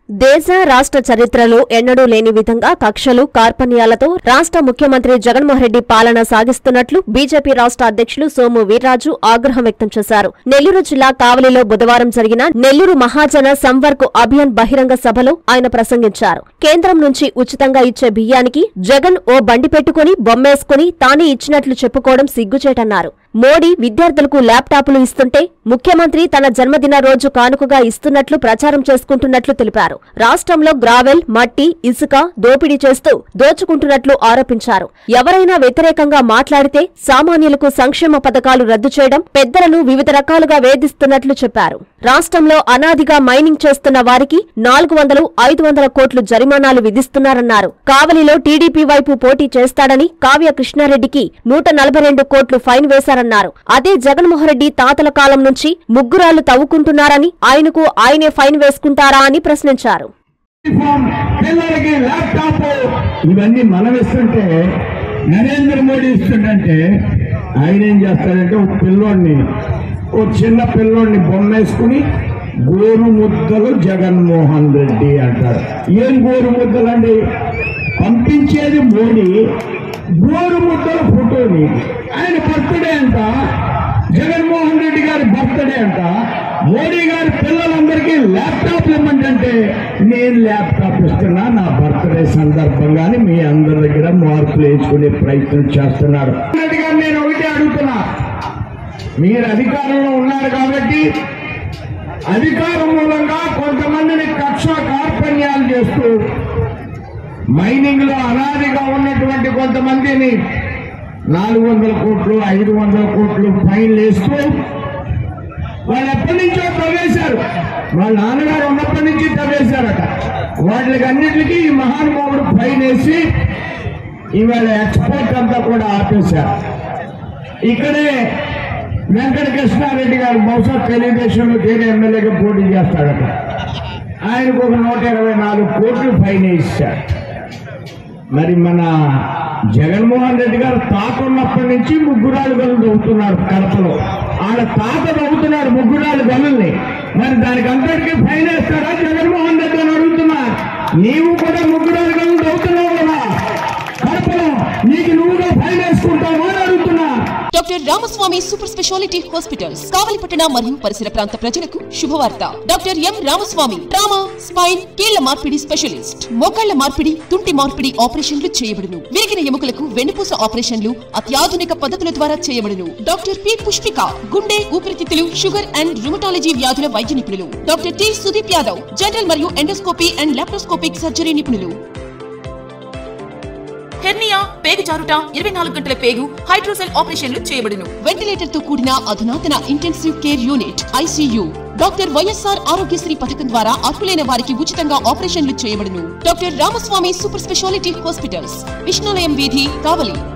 దేశ రాష్ట్ర చరిత్రలో ఎన్నడూ లేని విధంగా కక్షలు కార్పణ్యాలతో రాష్ట్ర ముఖ్యమంత్రి జగన్మోహన్ రెడ్డి పాలన సాగిస్తున్నట్లు బీజేపీ రాష్ట్ర అధ్యక్షులు సోము వీర్రాజు ఆగ్రహం వ్యక్తం చేశారు నెల్లూరు జిల్లా కావలిలో బుధవారం జరిగిన నెల్లూరు మహాజన సంవర్క్ అభియాన్ బహిరంగ సభలో ఆయన ప్రసంగించారు కేంద్రం నుంచి ఉచితంగా ఇచ్చే బియ్యానికి జగన్ ఓ బండి పెట్టుకుని బొమ్మేసుకుని తానే ఇచ్చినట్లు చెప్పుకోవడం సిగ్గుచేటన్నారు మోడీ విద్యార్థులకు ల్యాప్టాప్లు ఇస్తుంటే ముఖ్యమంత్రి తన జన్మదిన రోజు కానుకగా ఇస్తున్నట్లు ప్రచారం చేసుకుంటున్నట్లు తెలిపారు రాష్ట్రంలో గ్రావెల్ మట్టి ఇసుక దోపిడీ చేస్తూ దోచుకుంటున్నట్లు ఆరోపించారు ఎవరైనా వ్యతిరేకంగా మాట్లాడితే సామాన్యులకు సంక్షేమ పథకాలు రద్దు చేయడం పెద్దలను వివిధ రకాలుగా వేధిస్తున్నట్లు చెప్పారు రాష్ట్రంలో అనాదిగా మైనింగ్ చేస్తున్న వారికి నాలుగు వందలు ఐదు వందల కోట్లు జరిమానాలు విధిస్తున్నారన్నారు కావలిలో టీడీపీ వైపు పోటీ చేస్తాడని కావ్య కృష్ణారెడ్డికి నూట నలభై రెండు కోట్లు ఫైన్ వేశారన్నారు అదే జగన్మోహన్ రెడ్డి తాతల కాలం నుంచి ముగ్గురాళ్లు తవ్వుకుంటున్నారని ఆయనకు ఆయనే ఫైన్ వేసుకుంటారా అని ప్రశ్నించారు యూనిఫామ్ పిల్లలకి ల్యాప్టాప్ ఇవన్నీ మనం ఇస్తుంటే నరేంద్ర మోడీ ఇస్తుంటే ఆయన ఏం చేస్తాడంటే ఒక పిల్లోడిని ఓ చిన్న పిల్లోడిని బొమ్మేసుకుని గోరు ముద్దలు జగన్మోహన్ రెడ్డి అంటారు ఏం గోరు ముద్దలు అండి పంపించేది మోడీ గోరు ముద్దల ఫోటోని ఆయన బర్త్డే అంట జగన్మోహన్ రెడ్డి గారి బర్త్డే అంట మోడీ గారి పిల్లలందరికీ ల్యాప్టాప్ ఇమ్మంటే నేను ల్యాప్టాప్ ఇస్తున్నా నా బర్త్డే సందర్భంగానే మీ అందరి దగ్గర మార్పులు వేసుకునే ప్రయత్నం చేస్తున్నారు రెడ్డి గారు నేను ఒకటి అడుగుతున్నా మీరు అధికారంలో ఉన్నారు కాబట్టి అధికారం మూలంగా కొంతమందిని కక్ష కార్పణ్యాలు చేస్తూ మైనింగ్ లో అనాదిగా ఉన్నటువంటి కొంతమందిని నాలుగు వందల కోట్లు ఐదు వందల కోట్లు ఫైన్లు వేస్తూ వాళ్ళు ఎప్పటి నుంచో తవ్వేశారు వాళ్ళ నాన్నగారు ఉన్నప్పటి నుంచి తవ్వేశారట వాటికి అన్నిటికీ ఈ మహానుభావుడు ఫైన్ వేసి ఇవాళ ఎక్స్పోర్ట్ అంతా కూడా ఆపేశారు ఇక్కడే వెంకట కృష్ణారెడ్డి గారు బహుశా తెలుగుదేశంలో తేనే ఎమ్మెల్యేగా పోటీ చేస్తాడట ఆయనకు ఒక నూట ఇరవై నాలుగు కోట్లు ఫైన్ వేశారు మరి మన జగన్మోహన్ రెడ్డి గారు తాత ఉన్నప్పటి నుంచి ముగ్గురాలు గల్లు దవ్వుతున్నాడు కడపలో ఆడ తాత దవ్వుతున్నాడు ముగ్గురాలు గల్లుల్ని మరి దానికి అంతటికీ ఫైన్ వేస్తాడా జగన్మోహన్ రెడ్డి అని అడుగుతున్నా నీవు కూడా ముగ్గురాలు గల్లు దవ్వుతున్నావు కదా కడపలో నీకు నువ్వుగా ఫైన్ వేసుకుంటావా అని అడుగుతున్నా doctor Ramaswamy super specialty hospitals కావలిపట్టణ మరియు పరిసర ప్రాంత ప్రజలకు శుభవార్త doctor M Ramaswamy trauma spine కీళ్ల మార్పిడి స్పెషలిస్ట్ మోకాళ్ల మార్పిడి తుంటి మార్పిడి ఆపరేషన్లు చేయబడును విరిగిన ఎముకలకు వెన్నుపూస ఆపరేషన్లు అత్యాధునిక పద్ధతుల ద్వారా చేయబడును డాక్టర్ పి పుష్పిక గుండె ఊపిరితిత్తులు షుగర్ అండ్ రుమటాలజీ వ్యాధుల వైద్య నిపుణులు doctor T Sudeep Yadav general మరియు ఎండోస్కోపీ అండ్ లాప్రోస్కోపిక్ సర్జరీ నిపుణులు హెర్నియా పేగు జారుట ఇరవై నాలుగు గంటల పేగు హైడ్రోసెల్ ఆపరేషన్లు చేయబడును వెంటిలేటర్ తో కూడిన అధునాతన intensive care unit ICU doctor YSR Aarogyasri పథకం ద్వారా అర్హులైన వారికి ఉచితంగా ఆపరేషన్లు చేయబడును doctor Ramaswamy super specialty hospitals Vishnulayam వీధి కావలి